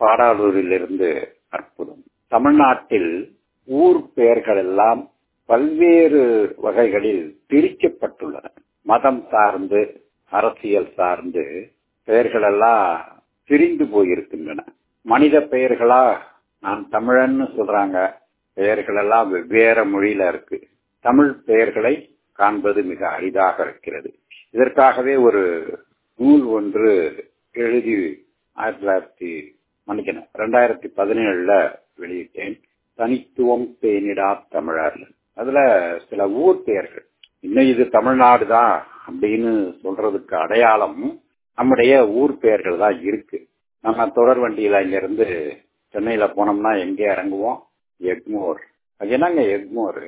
பாடாலூரிலிருந்து அற்புதம் தமிழ்நாட்டில் ஊர் பெயர்கள் எல்லாம் பல்வேறு வகைகளில் பிரிக்கப்பட்டுள்ளன மதம் சார்ந்து அரசியல் சார்ந்து பெயர்கள் எல்லாம் பிரிந்து போயிருக்கின்றன மனித பெயர்களா நான் தமிழன்னு சொல்றாங்க பெயர்கள் எல்லாம் வெவ்வேறு மொழியில இருக்கு தமிழ் பெயர்களை காண்பது மிக அரிதாக இருக்கிறது இதற்காகவே ஒரு நூல் ஒன்று எழுதி ஆயிரத்தி தொள்ளாயிரத்தி மன்னிக்கணும் ரெண்டாயிரத்தி பதினேழுல வெளியிட்டேன் தனித்துவம் பேனிடா தமிழர் அதுல சில ஊர் பெயர்கள் இன்னும் இது தமிழ்நாடு தான் அப்படின்னு சொல்றதுக்கு அடையாளம் நம்முடைய ஊர் பெயர்கள் தான் இருக்கு நம்ம தொடர் வண்டியில இங்க இருந்து சென்னையில போனோம்னா எங்க இறங்குவோம் எக்மோர் அது என்னங்க எக்மோர்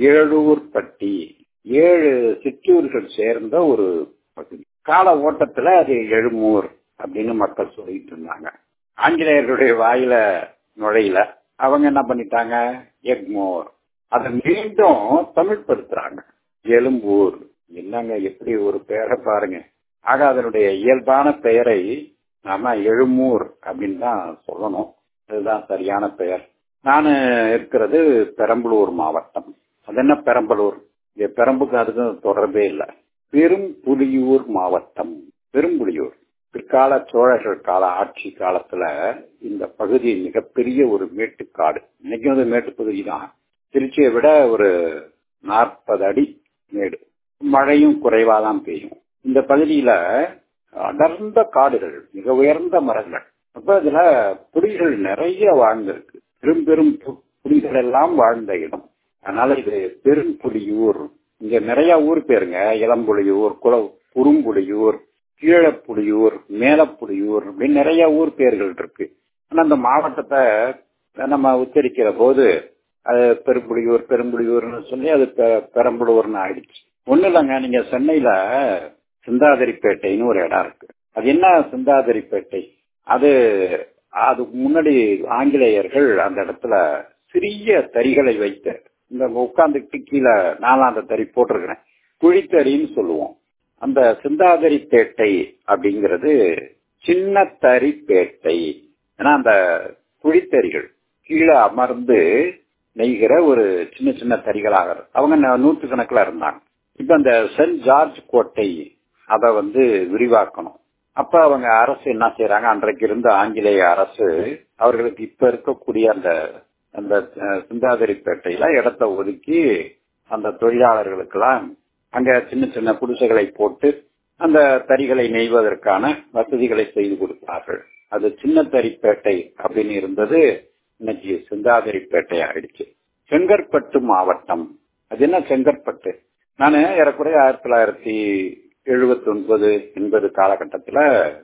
ஏழூர்பட்டி ஏழு சிற்றூர்கள் சேர்ந்த ஒரு பகுதி கால ஓட்டத்துல அது எழுமூர் அப்படின்னு மக்கள் சொல்லிட்டு இருந்தாங்க ஆங்கிலேயர்களுடைய வாயில நுழையில அவங்க என்ன பண்ணிட்டாங்க எக்மோர் அதை மீண்டும் தமிழ்படுத்துறாங்க எழும்பூர் என்னங்க எப்படி ஒரு பெயரை பாருங்க ஆக அதனுடைய இயல்பான பெயரை நாம எழுமூர் அப்படின்னு தான் சொல்லணும் அதுதான் சரியான பெயர் நான் இருக்கிறது பெரம்பலூர் மாவட்டம் அது என்ன பெரம்பலூர் இங்க பெரம்புக்கு அதுக்கும் தொடர்பே இல்லை பெரும்புலியூர் மாவட்டம் பெரும்புலியூர் பிற்கால சோழர்கள் கால ஆட்சி காலத்துல இந்த பகுதி மிகப்பெரிய ஒரு மேட்டுக்காடு இன்னைக்கும் அது மேட்டுப்பகுதி தான் திருச்சியை விட ஒரு நாற்பது அடி மேடு மழையும் குறைவா தான் பெய்யும் இந்த பகுதியில அடர்ந்த காடுகள் மிக உயர்ந்த மரங்கள் அப்ப இதுல புலிகள் நிறைய வாழ்ந்திருக்கு பெரும் பெரும் புலிகள் எல்லாம் வாழ்ந்த இடம் அதனால இது பெரும்புலியூர் இங்க நிறைய ஊர் பேருங்க இளம்புலியூர் குள குறும்புலியூர் கீழப்புலியூர் மேலப்புலியூர் அப்படின்னு நிறைய ஊர் பேர்கள் இருக்கு ஆனா அந்த மாவட்டத்தை நம்ம உச்சரிக்கிற போது அது பெரும்புலியூர் பெரும்புலியூர்னு சொல்லி அது பெரம்பலூர்னு ஆயிடுச்சு ஒண்ணு இல்லைங்க நீங்க சென்னையில சிந்தாதிரிப்பேட்டைன்னு ஒரு இடம் இருக்கு அது என்ன சிந்தாதிரிப்பேட்டை அது அதுக்கு முன்னாடி ஆங்கிலேயர்கள் அந்த இடத்துல சிறிய தறிகளை வைத்து இந்த உட்காந்துட்டு கீழே நானும் அந்த தறி போட்டிருக்கிறேன் குழித்தறின்னு சொல்லுவோம் அந்த சிந்தாதிரிப்பேட்டை அப்படிங்கிறது சின்ன தறிப்பேட்டை ஏன்னா அந்த குழித்தறிகள் கீழே அமர்ந்து நெய்கிற ஒரு சின்ன சின்ன தறிகளாக அவங்க நூற்று கணக்கில் இருந்தாங்க இப்ப அந்த சென்ட் ஜார்ஜ் கோட்டை அதை வந்து விரிவாக்கணும் அப்ப அவங்க அரசு என்ன செய்யறாங்க அன்றைக்கு இருந்த ஆங்கிலேய அரசு அவர்களுக்கு இப்ப இருக்கக்கூடிய அந்த அந்த சிந்தாதிரிப்பேட்டையில இடத்தை ஒதுக்கி அந்த தொழிலாளர்களுக்கெல்லாம் அங்க சின்ன சின்ன குடிசைகளை போட்டு அந்த தறிகளை நெய்வதற்கான வசதிகளை செய்து கொடுத்தார்கள் அது சின்ன தறிப்பேட்டை அப்படின்னு இருந்தது இன்னைக்கு சிந்தாதிரிப்பேட்டை ஆயிடுச்சு செங்கற்பட்டு மாவட்டம் அது என்ன செங்கற்பட்டு நான் ஏறக்குறைய ஆயிரத்தி தொள்ளாயிரத்தி எழுபத்தி ஒன்பது எண்பது காலகட்டத்தில்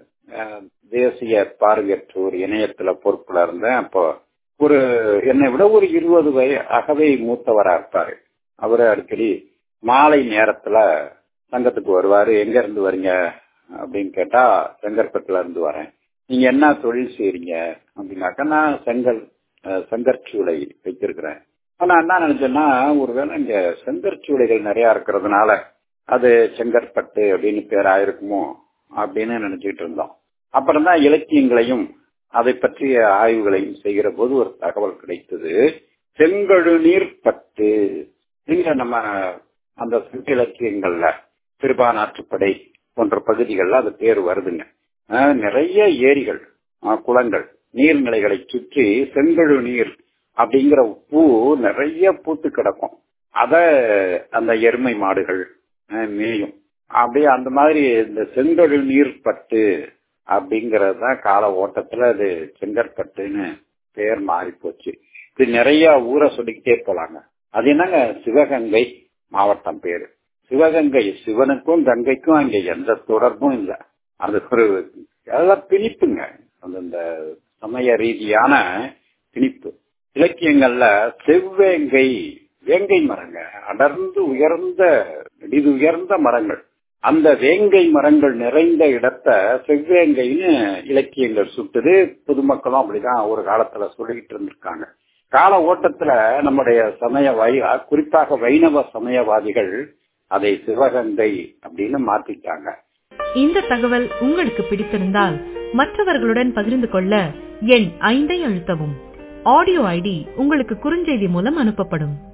தேசிய பார்வையற்றோர் இணையத்துல பொறுப்புல இருந்தேன் அப்போ ஒரு என்னை விட ஒரு இருபது வய அகவை மூத்தவரா இருப்பாரு அவரு அடிக்கடி மாலை நேரத்துல சங்கத்துக்கு வருவாரு எங்க இருந்து வரீங்க அப்படின்னு கேட்டா செங்கற்பட்டுல இருந்து வரேன் நீங்க என்ன தொழில் செய்யறீங்க அப்படின்னாக்கா நான் செங்கல் செங்கற்சூளை வைத்திருக்கிறேன் ஆனா என்ன நினைச்சேன்னா ஒருவேளை இங்க செங்கற்சூளைகள் நிறைய இருக்கிறதுனால அது செங்கற்பட்டு அப்படின்னு பேர் ஆயிருக்குமோ அப்படின்னு நினைச்சுக்கிட்டு இருந்தோம் அப்புறம் தான் இலக்கியங்களையும் அதை பற்றிய ஆய்வுகளையும் செய்கிற போது ஒரு தகவல் கிடைத்தது செங்கழுநீர் பட்டு இங்க நம்ம அந்த சங்க இலக்கியங்கள்ல திருபானாற்றுப்படை போன்ற பகுதிகளில் அது பேர் வருதுங்க நிறைய ஏரிகள் குளங்கள் நீர்நிலைகளை சுற்றி செங்கழு நீர் அப்படிங்கிற பூ நிறைய பூத்து கிடக்கும் அத அந்த எருமை மாடுகள் மேயும் அப்படியே அந்த மாதிரி இந்த செங்கழு நீர் பட்டு அப்படிங்கறது தான் கால ஓட்டத்துல அது செங்கற்பட்டுன்னு பேர் மாறி போச்சு இது நிறைய ஊரை சொல்லிக்கிட்டே போலாங்க அது என்னங்க சிவகங்கை மாவட்டம் பேரு சிவகங்கை சிவனுக்கும் கங்கைக்கும் அங்க எந்த தொடர்பும் இல்லை அது ஒரு அதெல்லாம் பிணிப்புங்க அந்த சமய ரீதியான திணிப்பு இலக்கியங்கள்ல செவ்வேங்கை வேங்கை மரங்க அடர்ந்து உயர்ந்த இது உயர்ந்த மரங்கள் அந்த வேங்கை மரங்கள் நிறைந்த இடத்த செவ்வேங்கைன்னு இலக்கியங்கள் சுட்டுது பொதுமக்களும் அப்படிதான் ஒரு காலத்துல சொல்லிக்கிட்டு இருந்திருக்காங்க கால ஓட்டத்துல நம்முடைய சமய வை குறிப்பாக வைணவ சமயவாதிகள் அதை சிவகங்கை அப்படின்னு மாத்திட்டாங்க இந்த தகவல் உங்களுக்கு பிடித்திருந்தால் மற்றவர்களுடன் பகிர்ந்து கொள்ள எண் ஐந்தை அழுத்தவும் ஆடியோ ஐடி உங்களுக்கு குறுஞ்செய்தி மூலம் அனுப்பப்படும்